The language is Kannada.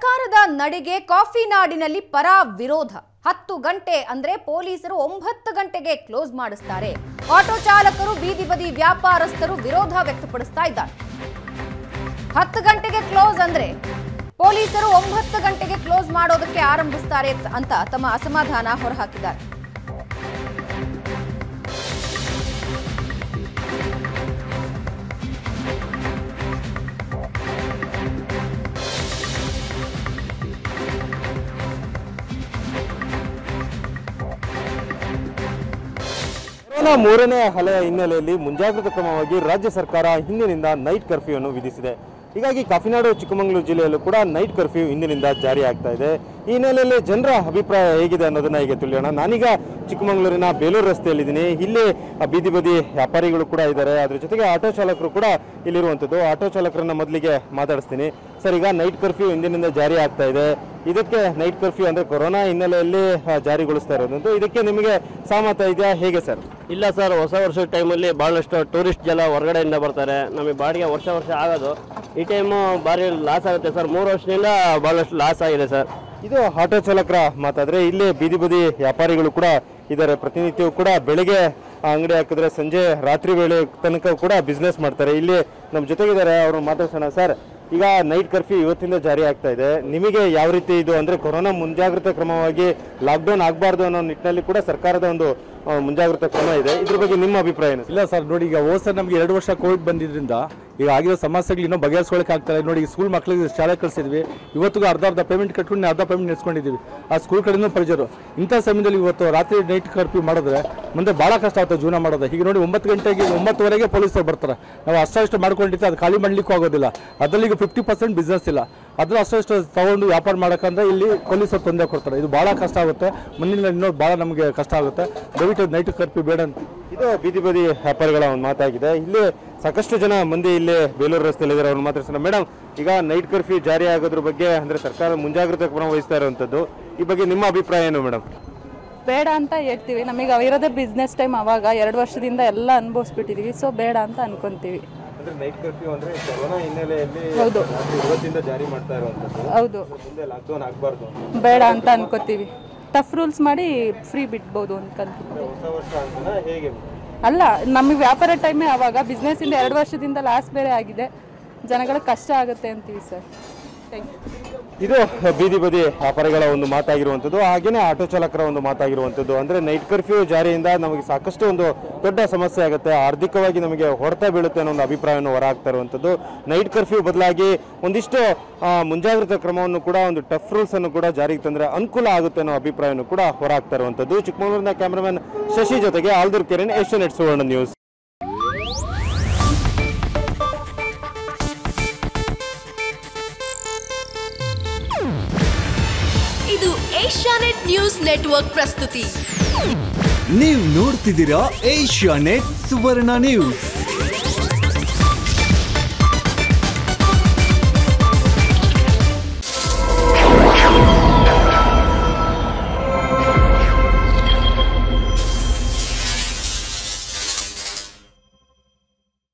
ಸರ್ಕಾರದ ನಡೆಗೆ ಕಾಫಿ ನಾಡಿನಲ್ಲಿ ಪರ ವಿರೋಧ ಹತ್ತು ಗಂಟೆ ಅಂದ್ರೆ ಪೊಲೀಸರು ಒಂಬತ್ತು ಗಂಟೆಗೆ ಕ್ಲೋಸ್ ಮಾಡಿಸ್ತಾರೆ ಆಟೋ ಚಾಲಕರು ಬೀದಿ ಬದಿ ವ್ಯಾಪಾರಸ್ಥರು ವಿರೋಧ ವ್ಯಕ್ತಪಡಿಸ್ತಾ ಇದ್ದಾರೆ ಹತ್ತು ಗಂಟೆಗೆ ಕ್ಲೋಸ್ ಅಂದ್ರೆ ಪೊಲೀಸರು ಒಂಬತ್ತು ಗಂಟೆಗೆ ಕ್ಲೋಸ್ ಮಾಡೋದಕ್ಕೆ ಆರಂಭಿಸ್ತಾರೆ ಅಂತ ತಮ್ಮ ಅಸಮಾಧಾನ ಹೊರಹಾಕಿದ್ದಾರೆ ಕೊರೋನಾ ಮೂರನೇ ಅಲೆಯ ಹಿನ್ನೆಲೆಯಲ್ಲಿ ಮುಂಜಾಗ್ರತಾ ಕ್ರಮವಾಗಿ ರಾಜ್ಯ ಸರ್ಕಾರ ಹಿಂದಿನಿಂದ ನೈಟ್ ಕರ್ಫ್ಯೂ ಅನ್ನು ವಿಧಿಸಿದೆ ಹೀಗಾಗಿ ಕಾಫಿನಾಡು ಚಿಕ್ಕಮಗಳೂರು ಜಿಲ್ಲೆಯಲ್ಲೂ ಕೂಡ ನೈಟ್ ಕರ್ಫ್ಯೂ ಇಂದಿನಿಂದ ಜಾರಿ ಆಗ್ತಾ ಇದೆ ಈ ಹಿನ್ನೆಲೆಯಲ್ಲಿ ಜನರ ಅಭಿಪ್ರಾಯ ಹೇಗಿದೆ ಅನ್ನೋದನ್ನ ಈಗ ತಿಳಿಯೋಣ ನಾನೀಗ ಚಿಕ್ಕಮಗಳೂರಿನ ಬೇಲೂರು ರಸ್ತೆಯಲ್ಲಿದ್ದೀನಿ ಇಲ್ಲಿ ಆ, ಬೀದಿ ಬದಿ ವ್ಯಾಪಾರಿಗಳು ಕೂಡ ಇದ್ದಾರೆ ಅದ್ರ ಜೊತೆಗೆ ಆಟೋ ಚಾಲಕರು ಕೂಡ ಇಲ್ಲಿರುವಂಥದ್ದು ಆಟೋ ಚಾಲಕರನ್ನ ಮೊದಲಿಗೆ ಮಾತಾಡಿಸ್ತೀನಿ ಸರ್ ಈಗ ನೈಟ್ ಕರ್ಫ್ಯೂ ಇಂದಿನಿಂದ ಜಾರಿ ಆಗ್ತಾ ಇದೆ ಇದಕ್ಕೆ ನೈಟ್ ಕರ್ಫ್ಯೂ ಅಂದ್ರೆ ಕೊರೋನಾ ಹಿನ್ನೆಲೆಯಲ್ಲಿ ಆ, ಜಾರಿಗೊಳಿಸ್ತಾ ಇರೋದಂತೂ ಇದಕ್ಕೆ ನಿಮಗೆ ಸಹಮತ ಇದೆಯಾ ಹೇಗೆ ಸರ್ ಇಲ್ಲ ಸರ್ ಹೊಸ ವರ್ಷದ ಟೈಮಲ್ಲಿ ಭಾಳಷ್ಟು ಟೂರಿಸ್ಟ್ ಜನ ಹೊರಗಡೆಯಿಂದ ಬರ್ತಾರೆ ನಮಗೆ ಬಾಡಿಗೆ ವರ್ಷ ವರ್ಷ ಆಗೋದು ಈ ಟೈಮು ಭಾರಿ ಲಾಸ್ ಆಗುತ್ತೆ ಸರ್ ಮೂರು ವರ್ಷದಿಂದ ಭಾಳಷ್ಟು ಲಾಸ್ ಆಗಿದೆ ಸರ್ ಇದು ಆಟೋ ಚಾಲಕರ ಮಾತಾದ್ರೆ ಇಲ್ಲಿ ಬೀದಿ ಬದಿ ವ್ಯಾಪಾರಿಗಳು ಕೂಡ ಇದ್ದಾರೆ ಪ್ರತಿನಿತ್ಯವೂ ಕೂಡ ಬೆಳಿಗ್ಗೆ ಆ ಅಂಗಡಿ ಹಾಕಿದ್ರೆ ಸಂಜೆ ರಾತ್ರಿ ವೇಳೆ ತನಕ ಕೂಡ ಬಿಸ್ನೆಸ್ ಮಾಡ್ತಾರೆ ಇಲ್ಲಿ ನಮ್ಮ ಜೊತೆಗಿದ್ದಾರೆ ಅವ್ರನ್ನ ಮಾತಾಡ್ಸೋಣ ಸರ್ ಈಗ ನೈಟ್ ಕರ್ಫ್ಯೂ ಇವತ್ತಿಂದ ಜಾರಿ ಆಗ್ತಾ ಇದೆ ನಿಮಗೆ ಯಾವ ರೀತಿ ಇದು ಅಂದ್ರೆ ಕೊರೋನಾ ಮುಂಜಾಗ್ರತಾ ಕ್ರಮವಾಗಿ ಲಾಕ್ಡೌನ್ ಆಗಬಾರ್ದು ಅನ್ನೋ ನಿಟ್ಟಿನಲ್ಲಿ ಕೂಡ ಸರ್ಕಾರದ ಒಂದು ಆ, ಮುಂಜಾಗ್ರತಾ ಕ್ರಮ ಇದೆ ಇದ್ರ ಬಗ್ಗೆ ನಿಮ್ಮ ಅಭಿಪ್ರಾಯ ಏನು ಇಲ್ಲ ಸರ್ ನೋಡಿ ಈಗ ಹೋದ ಸರ್ ನಮಗೆ ಎರಡು ವರ್ಷ ಕೋವಿಡ್ ಬಂದಿದ್ರಿಂದ ಈಗ ಆಗಿರೋ ಸಮಸ್ಯೆಗಳು ಇನ್ನೂ ಬಗೆಹರಿಸ್ಕೊಳಕ್ಕೆ ಆಗ್ತಾರೆ ನೋಡಿ ಈಗ ಸ್ಕೂಲ್ ಮಕ್ಕಳಿಗೆ ಶಾಲೆ ಕಳಿಸಿದ್ವಿ ಇವತ್ತಿಗೂ ಅರ್ಧ ಅರ್ಧ ಪೇಮೆಂಟ್ ಕಟ್ಕೊಂಡು ಅರ್ಧ ಪೇಮೆಂಟ್ ನೆನೆಸ್ಕೊಂಡಿದ್ದೀವಿ ಆ ಸ್ಕೂಲ್ ಕಡೆನೂ ಪರಿಚರು ಇಂಥ ಸಮಯದಲ್ಲಿ ಇವತ್ತು ರಾತ್ರಿ ನೈಟ್ ಕರ್ಫ್ಯೂ ಮಾಡಿದ್ರೆ ಮುಂದೆ ಭಾಳ ಕಷ್ಟ ಆಗ್ತದೆ ಜೀವನ ಮಾಡೋದು ಈಗ ನೋಡಿ ಒಂಬತ್ತು ಗಂಟೆಗೆ ಒಂಬತ್ತುವರೆಗೆ ಪೊಲೀಸರು ಬರ್ತಾರೆ ನಾವು ಅಷ್ಟು ಮಾಡ್ಕೊಂಡಿರ್ತೀವಿ ಅದು ಖಾಲಿ ಮಾಡ್ಲಿಕ್ಕೂ ಆಗೋದಿಲ್ಲ ಅದರಲ್ಲಿ ಈಗ ಫಿಫ್ಟಿ ಪರ್ಸೆಂಟ್ ಬಿಸ್ನೆಸ್ ಇಲ್ಲ ಅದ್ರ ಅಷ್ಟು ತಗೊಂಡು ವ್ಯಾಪಾರ ಮಾಡೋಕ್ಕಂದ್ರೆ ಇಲ್ಲಿ ಪೊಲೀಸರು ತೊಂದರೆ ಕೊಡ್ತಾರೆ ಇದು ಭಾಳ ಕಷ್ಟ ಆಗುತ್ತೆ ಮುಂದಿನ ಇನ್ನೂ ಭಾಳ ನಮಗೆ ಕಷ್ಟ ಆಗುತ್ತೆ ದಯವಿಟ್ಟು ನೈಟ್ ಕರ್ಫ್ಯೂ ಬೇಡ ಅಂತ ಇದು ಬೀದಿ ಬದಿ ವ್ಯಾಪಾರಿಗಳ ಒಂದು ಮಾತಾಗಿದೆ ಇಲ್ಲಿ ಸಾಕಷ್ಟು ಜನ ಮಂದಿ ಇಲ್ಲಿ ಬೇಲೂರು ರಸ್ತೆಯಲ್ಲಿ ಇದ್ದಾರೆ ಅವ್ರನ್ನ ಮಾತಾಡ್ಸೋಣ ಮೇಡಮ್ ಈಗ ನೈಟ್ ಕರ್ಫ್ಯೂ ಜಾರಿ ಆಗೋದ್ರ ಬಗ್ಗೆ ಅಂದ್ರೆ ಸರ್ಕಾರ ಮುಂಜಾಗ್ರತಾ ಕ್ರಮ ವಹಿಸ್ತಾ ಇರುವಂತದ್ದು ಈ ಬಗ್ಗೆ ನಿಮ್ಮ ಅಭಿಪ್ರಾಯ ಏನು ಮೇಡಮ್ ಬೇಡ ಅಂತ ಹೇಳ್ತೀವಿ ನಮಗೆ ಇರೋದೇ ಬಿಸ್ನೆಸ್ ಟೈಮ್ ಅವಾಗ ಎರಡು ವರ್ಷದಿಂದ ಎಲ್ಲ ಅನುಭವಿಸ್ಬಿಟ್ಟಿದೀವಿ ಸೊ ಬೇಡ ಅಂತ ಅನ್ಕೊಂತೀವಿ ಅಂದ್ರೆ ನೈಟ್ ಕರ್ಫ್ಯೂ ಅಂದ್ರೆ ಕೊರೋನಾ ಹಿನ್ನೆಲೆಯಲ್ಲಿ ಹೌದು. ರಾತ್ರಿ ಇವತ್ತಿಂದ ಜಾರಿ ಮಾಡ್ತಾ ಇರುವಂತದ್ದು ಹೌದು ಮುಂದೆ ಲಾಕ್ಡೌನ್ ಆಗಬಾರ್ದು ಬೇಡ ಅಂತ ಅನ್ಕೋತೀವಿ ಟಫ್ ರೂಲ್ಸ್ ಮಾಡಿ ಫ್ರೀ ಬಿಡ್ಬೋದು ಅನ್ಕೊಂತೀವಿ ಹೊಸ ವರ್ಷ ಅಂತ ಹೇಗೆ ಅಲ್ಲ ನಮಗೆ ವ್ಯಾಪಾರ ಟೈಮೇ ಆವಾಗ ಬಿಸ್ನೆಸ್ಸಿಂದ ಎರಡು ವರ್ಷದಿಂದ ಲಾಸ್ ಬೇರೆ ಆಗಿದೆ ಜನಗಳಿಗೆ ಕಷ್ಟ ಆಗುತ್ತೆ ಅಂತೀವಿ ಸರ್ ಥ್ಯಾಂಕ್ ಯು ಇದು ಬೀದಿ ಬದಿ ವ್ಯಾಪಾರಿಗಳ ಒಂದು ಮಾತಾಗಿರುವಂಥದ್ದು ಹಾಗೇನೆ ಆಟೋ ಚಾಲಕರ ಒಂದು ಮಾತಾಗಿರುವಂಥದ್ದು ಅಂದ್ರೆ ನೈಟ್ ಕರ್ಫ್ಯೂ ಜಾರಿಯಿಂದ ನಮಗೆ ಸಾಕಷ್ಟು ಒಂದು ದೊಡ್ಡ ಸಮಸ್ಯೆ ಆಗುತ್ತೆ ಆರ್ಥಿಕವಾಗಿ ನಮಗೆ ಹೊಡೆತ ಬೀಳುತ್ತೆ ಅನ್ನೋ ಒಂದು ಅಭಿಪ್ರಾಯವನ್ನು ಹೊರಹಾಕ್ತಾ ಇರುವಂಥದ್ದು ನೈಟ್ ಕರ್ಫ್ಯೂ ಬದಲಾಗಿ ಒಂದಿಷ್ಟು ಆ, ಮುಂಜಾಗ್ರತಾ ಕ್ರಮವನ್ನು ಕೂಡ ಒಂದು ಟಫ್ ರೂಲ್ಸ್ ಅನ್ನು ಕೂಡ ಜಾರಿಗೆ ತಂದ್ರೆ ಅನುಕೂಲ ಆಗುತ್ತೆ ಅನ್ನೋ ಅಭಿಪ್ರಾಯವನ್ನು ಕೂಡ ಹೊರಹಾಕ್ತಾ ಇರುವಂಥದ್ದು ಚಿಕ್ಕಮಗಳೂರಿನ ಕ್ಯಾಮರಾಮನ್ ಶಶಿ ಜೊತೆಗೆ ಆಲ್ದೂರ್ ಕೆರೆನ್ ಏಷ್ಯನ್ ನೆಟ್ ಸುವರ್ಣ ನ್ಯೂಸ್ ಇದು ಏಷ್ಯಾನೆಟ್ ನ್ಯೂಸ್ ನೆಟ್ವರ್ಕ್ ಪ್ರಸ್ತುತಿ ನೀವು ನೋಡ್ತಿದ್ದೀರಾ ಏಷ್ಯಾ ನೆಟ್ ಸುವರ್ಣ ನ್ಯೂಸ್